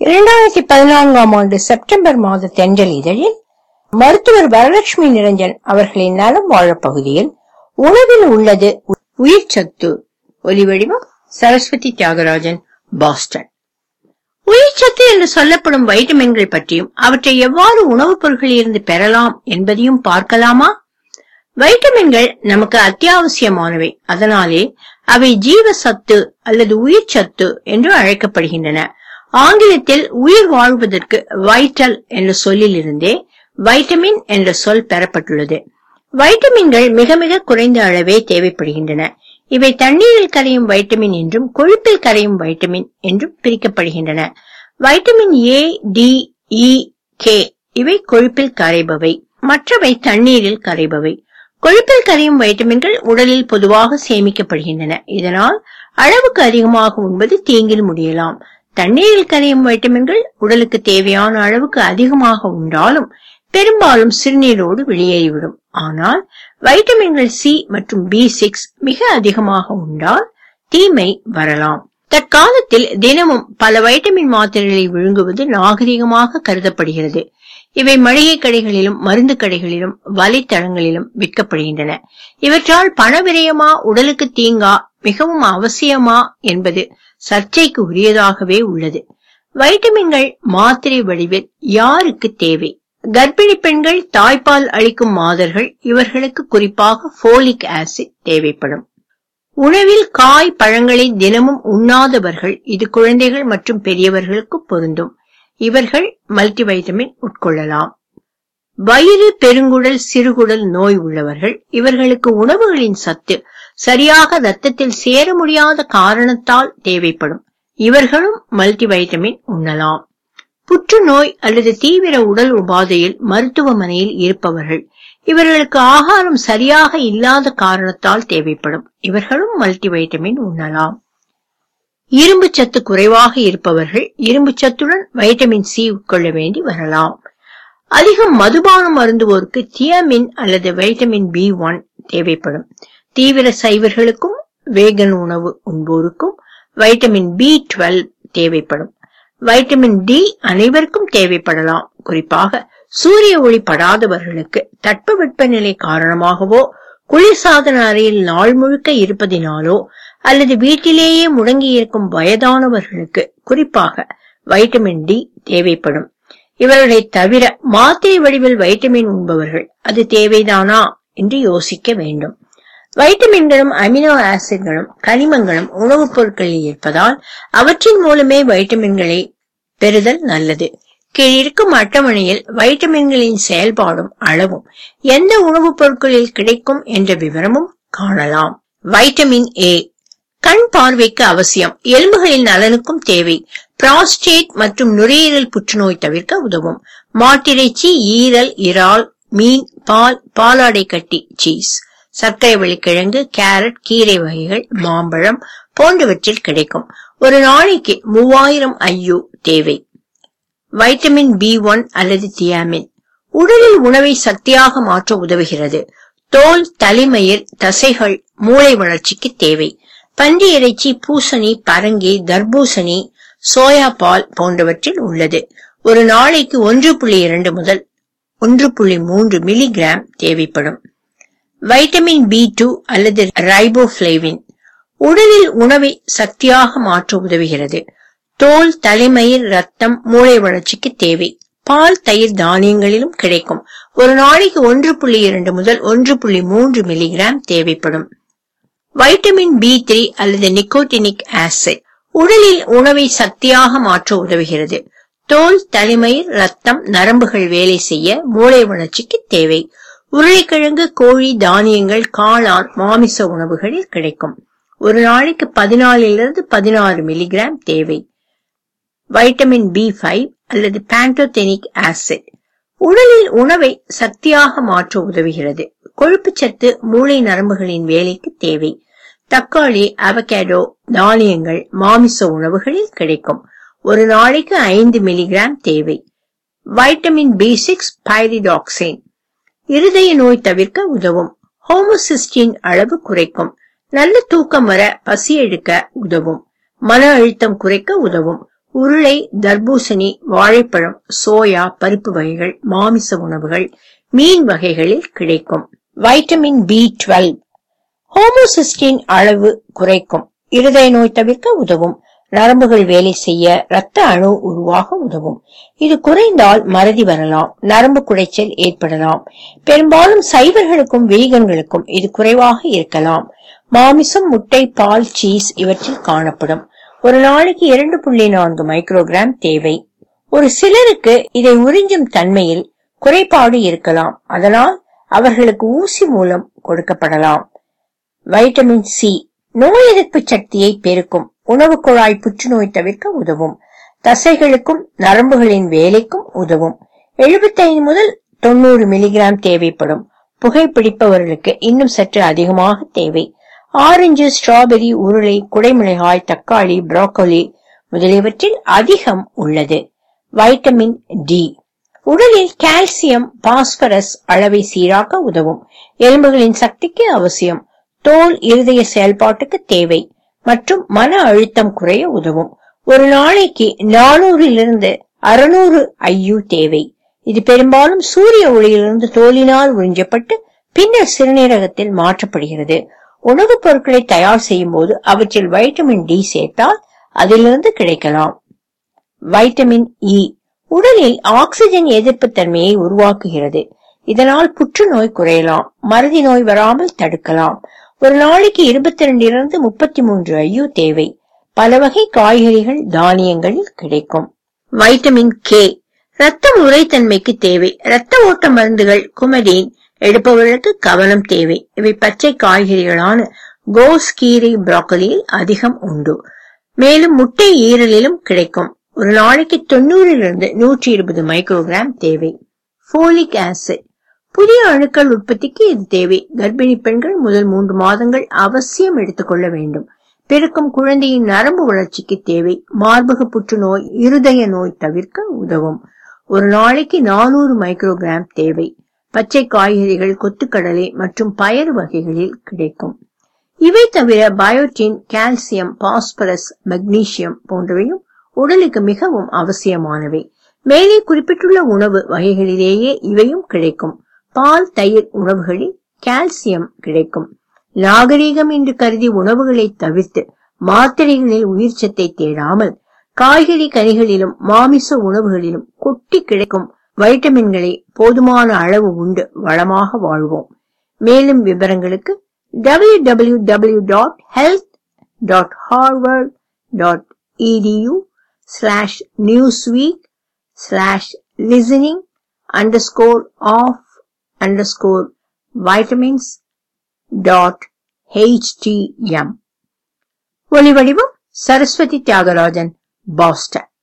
இரண்டாயிரத்தி பதினான்காம் ஆண்டு செப்டம்பர் மாத தென்றல் இதழில் மருத்துவர் வரலட்சுமி நிரஞ்சன் அவர்களின் நலம் வாழ பகுதியில் உணவில் உள்ளது உயிர் சத்து ஒலிவடிவம் சரஸ்வதி தியாகராஜன் பாஸ்டன் உயிர்ச்சத்து என்று சொல்லப்படும் வைட்டமின்கள் பற்றியும் அவற்றை எவ்வாறு உணவுப் பொருட்களில் இருந்து பெறலாம் என்பதையும் பார்க்கலாமா வைட்டமின்கள் நமக்கு அத்தியாவசியமானவை அதனாலே அவை ஜீவ சத்து அல்லது உயிர் சத்து என்று அழைக்கப்படுகின்றன ஆங்கிலத்தில் உயிர் வாழ்வதற்கு வைட்டல் என்ற சொல்லிலிருந்தே வைட்டமின் என்ற சொல் பெறப்பட்டுள்ளது வைட்டமின்கள் மிக மிக குறைந்த அளவே தேவைப்படுகின்றன இவை தண்ணீரில் கரையும் வைட்டமின் என்றும் கொழுப்பில் கரையும் வைட்டமின் என்றும் பிரிக்கப்படுகின்றன vitamin A D E K இவை கொழுப்பில் கரைபவை மற்றவை தண்ணீரில் கரைபவை கொழுப்பில் கரையும் வைட்டமின்கள் உடலில் பொதுவாக சேமிக்கப்படுகின்றன இதனால் அளவுக்கு அதிகமாக உண்பது தீங்கில் முடியலாம் தண்ணீரில் கரையும் வைட்டமின்கள் உடலுக்கு தேவையான அளவுக்கு அதிகமாக உண்டாலும் பெரும்பாலும் சிறுநீரோடு வெளியேறிவிடும் ஆனால் வைட்டமின்கள் சி மற்றும் பி சிக்ஸ் மிக அதிகமாக உண்டால் தீமை வரலாம் தற்காலத்தில் தினமும் பல வைட்டமின் மாத்திரைகளை விழுங்குவது நாகரிகமாக கருதப்படுகிறது இவை மளிகை கடைகளிலும் மருந்து கடைகளிலும் வலைத்தளங்களிலும் விற்கப்படுகின்றன இவற்றால் பண விரயமா உடலுக்கு தீங்கா மிகவும் அவசியமா என்பது சர்ச்சைக்கு உரியதாகவே உள்ளது வைட்டமின்கள் மாத்திரை வடிவில் யாருக்கு தேவை கர்ப்பிணி பெண்கள் தாய்ப்பால் அளிக்கும் மாதர்கள் இவர்களுக்கு குறிப்பாக போலிக் ஆசிட் தேவைப்படும் உணவில் காய் பழங்களை தினமும் உண்ணாதவர்கள் இது குழந்தைகள் மற்றும் பெரியவர்களுக்கு பொருந்தும் இவர்கள் மல்டிவைட்டமின் உட்கொள்ளலாம் வயிறு பெருங்குடல் சிறுகுடல் நோய் உள்ளவர்கள் இவர்களுக்கு உணவுகளின் சத்து சரியாக ரத்தத்தில் சேர முடியாத காரணத்தால் தேவைப்படும் இவர்களும் மல்டிவைட்டமின் உண்ணலாம் புற்றுநோய் அல்லது தீவிர உடல் உபாதையில் மருத்துவமனையில் இருப்பவர்கள் இவர்களுக்கு ஆகாரம் சரியாக இல்லாத காரணத்தால் தேவைப்படும் இவர்களும் மல்டிவைட்டமின் உண்ணலாம் இரும்பு சத்து குறைவாக இருப்பவர்கள் இரும்பு சத்துடன் வைட்டமின் சி உட்கொள்ள வேண்டி வரலாம் அதிகம் மதுபானம் அருந்துவோருக்கு தியமின் அல்லது வைட்டமின் பி ஒன் தேவைப்படும் தீவிர சைவர்களுக்கும் வேகன் உணவு உண்போருக்கும் வைட்டமின் பி டுவெல் தேவைப்படும் வைட்டமின் டி அனைவருக்கும் தேவைப்படலாம் குறிப்பாக சூரிய ஒளி படாதவர்களுக்கு தட்பவெப்பநிலை காரணமாகவோ குளிர்சாதன அறையில் நாள் முழுக்க இருப்பதினாலோ அல்லது வீட்டிலேயே முடங்கி இருக்கும் வயதானவர்களுக்கு குறிப்பாக வைட்டமின் டி தேவைப்படும் இவர்களை தவிர மாத்திரை வடிவில் வைட்டமின் உண்பவர்கள் அது தேவைதானா என்று யோசிக்க வேண்டும் வைட்டமின்களும் அமினோ ஆசிட்களும் கனிமங்களும் உணவுப் பொருட்களில் இருப்பதால் அவற்றின் மூலமே வைட்டமின்களை பெறுதல் நல்லது கீழிருக்கும் அட்டவணையில் வைட்டமின்களின் செயல்பாடும் அளவும் எந்த உணவுப் பொருட்களில் கிடைக்கும் என்ற விவரமும் காணலாம் வைட்டமின் ஏ கண் பார்வைக்கு அவசியம் எலும்புகளின் நலனுக்கும் தேவை பிராஸ்டேட் மற்றும் நுரையீரல் புற்றுநோய் தவிர்க்க உதவும் மாட்டிறைச்சி ஈரல் இறால் மீன் பால் பாலாடை கட்டி சீஸ் சர்க்கரை வள்ளிக்கிழங்கு கேரட் கீரை வகைகள் மாம்பழம் போன்றவற்றில் கிடைக்கும் ஒரு நாளைக்கு மூவாயிரம் ஐயு தேவை வைட்டமின் பி ஒன் அல்லது தியாமின் உடலில் உணவை சக்தியாக மாற்ற உதவுகிறது தோல் தலைமயிர் தசைகள் மூளை வளர்ச்சிக்கு தேவை பன்றி இறைச்சி பூசணி பரங்கி தர்பூசணி சோயா பால் போன்றவற்றில் உள்ளது ஒரு நாளைக்கு ஒன்று புள்ளி இரண்டு முதல் ஒன்று புள்ளி மூன்று மில்லிகிராம் தேவைப்படும் வைட்டமின் பி டூ அல்லது ரைபோஃபிளேவின் உடலில் உணவை சக்தியாக மாற்ற உதவுகிறது தோல் தலைமயிர் ரத்தம் மூளை வளர்ச்சிக்கு தேவை பால் தயிர் தானியங்களிலும் கிடைக்கும் ஒரு நாளைக்கு ஒன்று புள்ளி இரண்டு முதல் ஒன்று புள்ளி மூன்று மில்லிகிராம் தேவைப்படும் வைட்டமின் பி த்ரீ அல்லது நிக்கோட்டினிக் ஆசிட் உடலில் உணவை சக்தியாக மாற்ற உதவுகிறது தோல் தலைமயிர் ரத்தம் நரம்புகள் வேலை செய்ய மூளை வளர்ச்சிக்கு தேவை உருளைக்கிழங்கு கோழி தானியங்கள் காளான் மாமிச உணவுகளில் கிடைக்கும் ஒரு நாளைக்கு பதினாலிலிருந்து பதினாறு மில்லிகிராம் தேவை வைட்டமின் பி ஃபைவ் அல்லது பாண்டோதெனிக் ஆசிட் உடலில் உணவை சக்தியாக மாற்ற உதவுகிறது கொழுப்புச்சத்து மூளை நரம்புகளின் வேலைக்கு தேவை தக்காளி அவகேடோ தானியங்கள் மாமிச உணவுகளில் கிடைக்கும் ஒரு நாளைக்கு ஐந்து மில்லிகிராம் தேவை வைட்டமின் பி சிக்ஸ் பைரிடாக்சைன் இருதய நோய் தவிர்க்க உதவும் ஹோமோசிஸ்டின் அளவு குறைக்கும் நல்ல தூக்கம் வர பசி எடுக்க உதவும் மன அழுத்தம் குறைக்க உதவும் உருளை தர்பூசணி வாழைப்பழம் சோயா பருப்பு வகைகள் மாமிச உணவுகள் மீன் வகைகளில் கிடைக்கும் வைட்டமின் பி டுவெல் ஹோமோசிஸ்டின் அளவு குறைக்கும் இருதய நோய் தவிர்க்க உதவும் நரம்புகள் வேலை செய்ய இரத்த அணு உருவாக உதவும் இது குறைந்தால் மறதி வரலாம் நரம்பு குடைச்சல் ஏற்படலாம் பெரும்பாலும் சைவர்களுக்கும் வீகன்களுக்கும் இது குறைவாக இருக்கலாம் மாமிசம் முட்டை பால் சீஸ் இவற்றில் காணப்படும் ஒரு நாளைக்கு இரண்டு புள்ளி நான்கு மைக்ரோகிராம் தேவை ஒரு சிலருக்கு இதை உறிஞ்சும் தன்மையில் குறைபாடு இருக்கலாம் அதனால் அவர்களுக்கு ஊசி மூலம் கொடுக்கப்படலாம் வைட்டமின் சி நோய் எதிர்ப்பு சக்தியை பெருக்கும் உணவு குழாய் புற்றுநோய் தவிர்க்க உதவும் தசைகளுக்கும் நரம்புகளின் வேலைக்கும் உதவும் 75 முதல் தொண்ணூறு மில்லிகிராம் தேவைப்படும் புகைப்பிடிப்பவர்களுக்கு இன்னும் சற்று அதிகமாக தேவை ஆரஞ்சு ஸ்ட்ராபெரி உருளை குடைமிளகாய் தக்காளி புரோக்கோலி முதலியவற்றில் அதிகம் உள்ளது வைட்டமின் டி உடலில் கால்சியம் பாஸ்பரஸ் அளவை சீராக்க உதவும் எலும்புகளின் சக்திக்கு அவசியம் தோல் இருதய செயல்பாட்டுக்கு தேவை மற்றும் மன அழுத்தம் குறைய உதவும் ஒரு நாளைக்கு நானூறிலிருந்து அறுநூறு ஐயு தேவை இது பெரும்பாலும் சூரிய ஒளியிலிருந்து தோலினால் உறிஞ்சப்பட்டு பின்னர் சிறுநீரகத்தில் மாற்றப்படுகிறது உணவுப் பொருட்களை தயார் செய்யும் போது அவற்றில் வைட்டமின் டி சேர்த்தால் அதிலிருந்து கிடைக்கலாம் வைட்டமின் இ உடலில் ஆக்சிஜன் எதிர்ப்பு தன்மையை உருவாக்குகிறது இதனால் புற்றுநோய் குறையலாம் மறதி நோய் வராமல் தடுக்கலாம் ஒரு நாளைக்கு இருபத்தி ரெண்டிலிருந்து முப்பத்தி மூன்று ஐயு தேவை பல வகை காய்கறிகள் தானியங்களில் கிடைக்கும் வைட்டமின் கே ரத்தம் உரைத்தன்மைக்கு தேவை ரத்த ஓட்ட மருந்துகள் குமரின் எடுப்பவர்களுக்கு கவனம் தேவை இவை பச்சை காய்கறிகளான கோஸ் கீரை புரோக்கலியில் அதிகம் உண்டு மேலும் முட்டை ஈரலிலும் கிடைக்கும் ஒரு நாளைக்கு தொண்ணூறிலிருந்து நூற்றி இருபது மைக்ரோகிராம் தேவை போலிக் ஆசிட் புதிய அணுக்கள் உற்பத்திக்கு இது தேவை கர்ப்பிணி பெண்கள் முதல் மூன்று மாதங்கள் அவசியம் எடுத்துக்கொள்ள வேண்டும் பிறக்கும் குழந்தையின் நரம்பு வளர்ச்சிக்கு தேவை மார்பக புற்றுநோய் இருதய நோய் தவிர்க்க உதவும் ஒரு நாளைக்கு நானூறு மைக்ரோகிராம் தேவை பச்சை காய்கறிகள் கொத்துக்கடலை மற்றும் பயறு வகைகளில் கிடைக்கும் இவை தவிர பயோட்டின் கால்சியம் பாஸ்பரஸ் மெக்னீசியம் போன்றவையும் உடலுக்கு மிகவும் அவசியமானவை மேலே குறிப்பிட்டுள்ள உணவு வகைகளிலேயே இவையும் கிடைக்கும் பால் தயிர் உணவுகளில் கால்சியம் கிடைக்கும் நாகரீகம் என்று கருதி உணவுகளை தவிர்த்து மாத்திரைகளில் உயிர் சத்தை தேடாமல் காய்கறி கனிகளிலும் மாமிச உணவுகளிலும் கொட்டி கிடைக்கும் வைட்டமின்களை போதுமான அளவு உண்டு வளமாக வாழ்வோம் மேலும் விவரங்களுக்கு W W W dot health dot Harvard dot edu slash newsweek slash listening underscore off underscore vitamins dot htm ஒலிவடிவம் சரஸ்வதி தியாகராஜன் பாஸ்டன்